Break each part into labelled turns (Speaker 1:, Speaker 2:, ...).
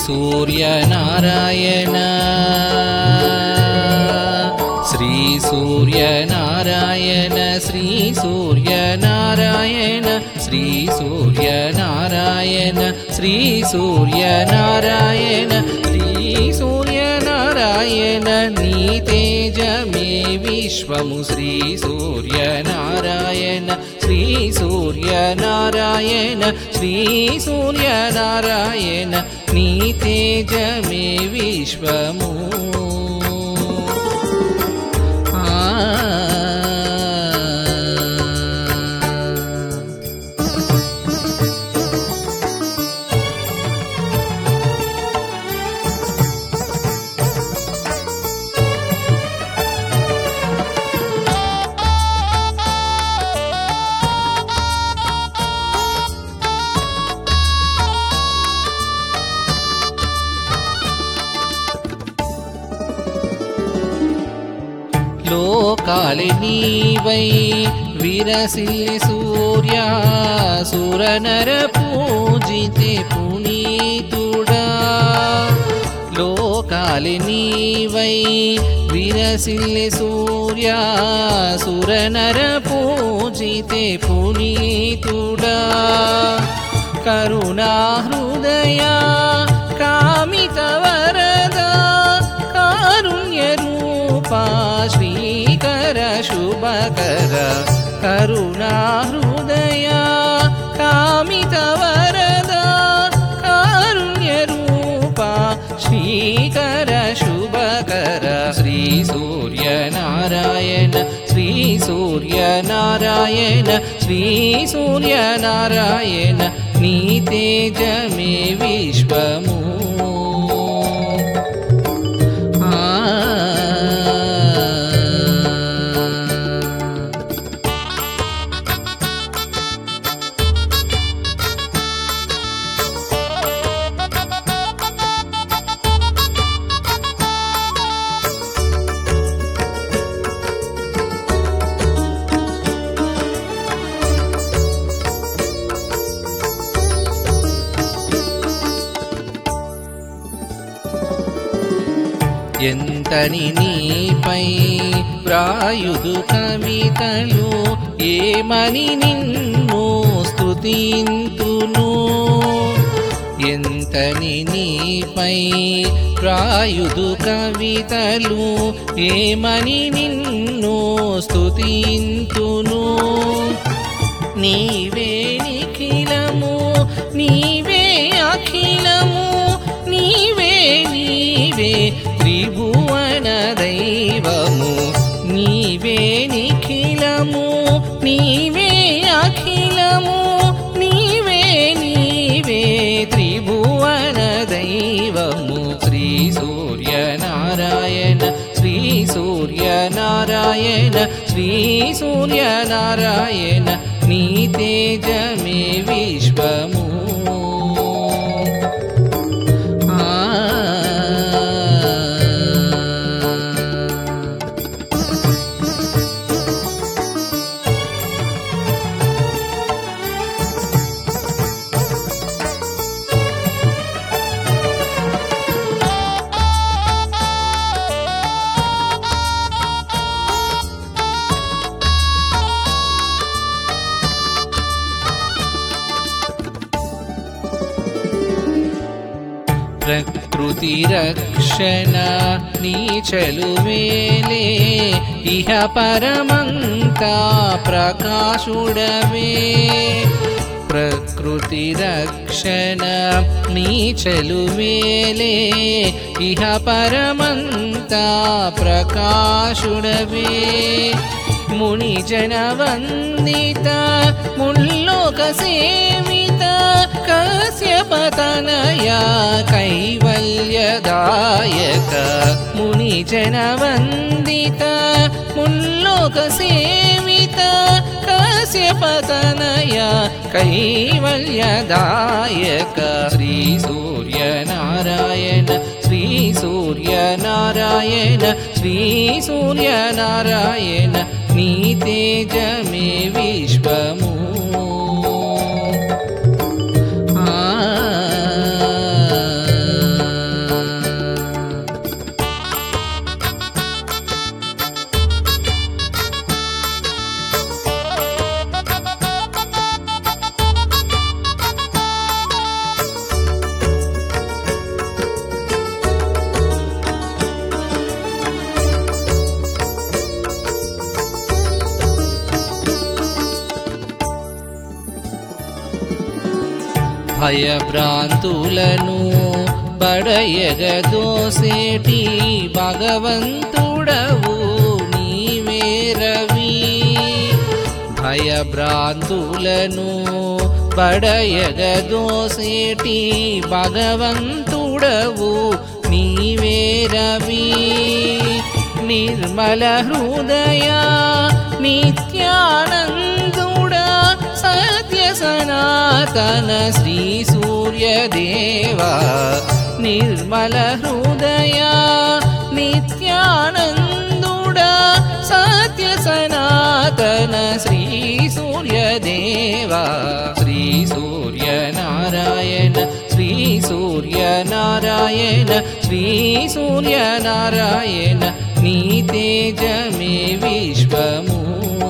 Speaker 1: సూర్యనారాయణ శ్రీ సూర్యనారాయణ శ్రీ సూర్యనారాయణ శ్రీ సూర్యనారాయణ శ్రీ సూర్యనారాయణ శ్రీ సూర్యనారాయణ నీ తేజమే విశ్వము శ్రీ సూర్యనారాయణ శ్రీ సూర్యనారాయణ శ్రీ సూర్యనారాయణ నీ తేజమే విశ్వము ఆ లోకాలి నీవై విరసిల్లి సూర్య సురనర పూజితే పునీతుడా లోకాలి నీవై విరసిల్లి సూర్య సురనర పూజితే పునీతుడా కరుణా హృదయ కామిత వరద కారుణ్య రూపా శ్రీకర శుభకర కరుణా హృదయ కామిత వరద కారుణ్య రూపా శ్రీకర శుభకర శ్రీ సూర్యనారాయణ శ్రీ సూర్యనారాయణ శ్రీ సూర్యనారాయణ నీ తేజమే విశ్వము ఆ ఎంతని నీపై ప్రాయుదు కవితలు ఏమని నిన్ను స్తుతింతును ఎంతని నీపై ప్రాయుదు కవితలు ఏమని నిన్ను స్తుతింతును నీవే నిఖిలము నీవే అఖిలము నీవే నీవే త్రిభువన దైవము నీవే నిఖిలము నీవే అఖిలము నీవే నీవే త్రిభువన దైవము శ్రీ సూర్యనారాయణ శ్రీ సూర్యనారాయణ శ్రీ సూర్యనారాయణ నీ తేజమే విశ్వము ఆ ప్రకృతి రక్షణ నీచలు వేలే ఇహ పరమంతా ప్రకాశుడవే ప్రకృతి రక్షణ నీచలు వేలే ఇహ పరమంతా ప్రకాశుడవే ముని జన వందిత ముల్లోక సేవిత కశ్యపతనయ కైవల్యదాయక ముని జన వందిత ముల్లోక సేవిత కశ్యపతనయ కైవల్యదాయక శ్రీ సూర్యనారాయణ శ్రీ సూర్యనారాయణ శ్రీ సూర్యనారాయణ నీ తేజమే విశ్వము ఆ భయభ్రాంతులను బడయగదోసేటి భగవంతుడవు నీవే రవి భయభ్రాంతులను బడయగదోసేటి భగవంతుడవు నీవే రవి నిర్మల హృదయ నిత్యానందుడా సత్య సనాతన శ్రీ సూర్యదేవా నిర్మల హృదయ నిత్యానందుడా సత్య సనాతన శ్రీ సూర్యదేవా శ్రీ సూర్యనారాయణ శ్రీ సూర్యనారాయణ శ్రీ సూర్యనారాయణ నీ తేజమే విశ్వము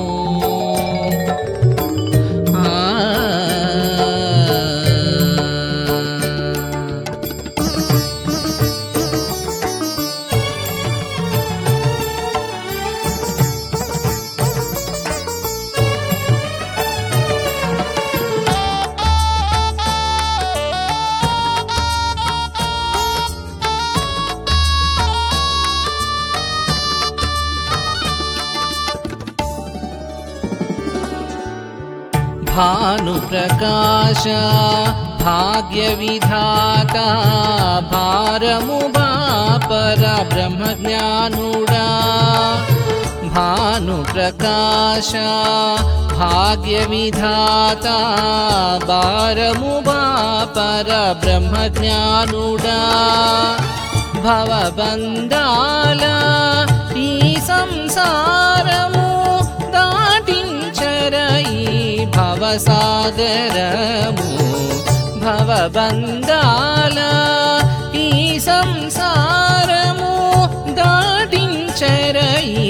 Speaker 1: ఆ భానుప్రకాశ భాగ్యవిధాత భారము బాపర బ్రహ్మజ్ఞానుడా భానుప్రకాశ భాగ్యవిధాత భారము బాపర బ్రహ్మజ్ఞానుడా భవబంధాల ఈ సంసారము దాటించరయి భవసాగరము భవబంధాల ఈ సంసారము దాటించరయి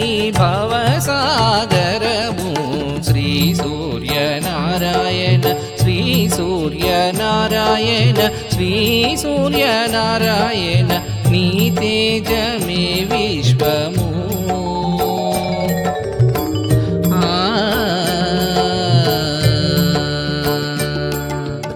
Speaker 1: భవసాగరము శ్రీ సూర్యనారాయణ శ్రీ సూర్యనారాయణ శ్రీ సూర్యనారాయణ నీ తేజమే విశ్వము ఆ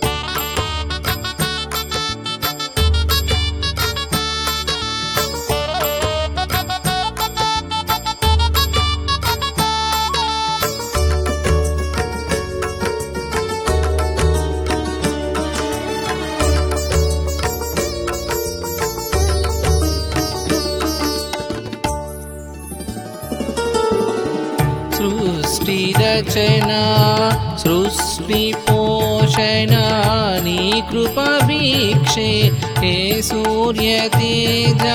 Speaker 1: సృష్టిరచన సృష్టి పోషణ నీ కృప వీక్షే హే సూర్య తేజ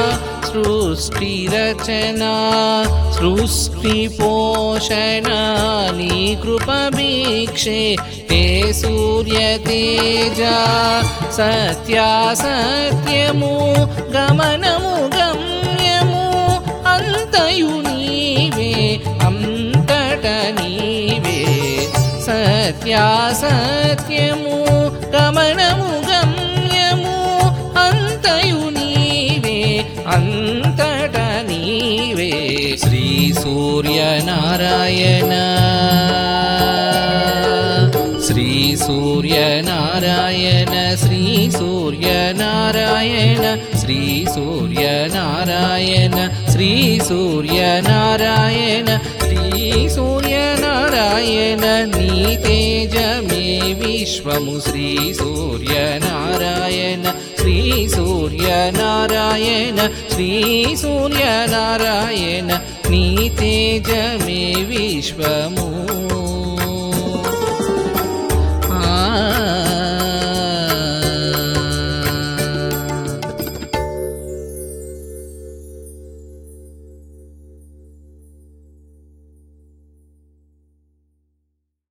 Speaker 1: సృష్టిరచన సృష్టి పోషణ నీ కృప వీక్షే హే సూర్య తేజ సత్యాసత్యము గమనము గమ్యము అంతయు నీవే అంతట నీవే సత్యాసత్యము గమనము గమ్యము అంతయు నీవే అంతట నీవే శ్రీ సూర్యనారాయణ శ్రీ సూర్యనారాయణ శ్రీ సూర్యనారాయణ శ్రీ సూర్యనారాయణ శ్రీ సూర్యనారాయణ శ్రీ సూర్యనారాయణ నీ తేజమే విశ్వము శ్రీ సూర్యనారాయణ శ్రీ సూర్యనారాయణ శ్రీ సూర్యనారాయణ నీ తేజమే విశ్వము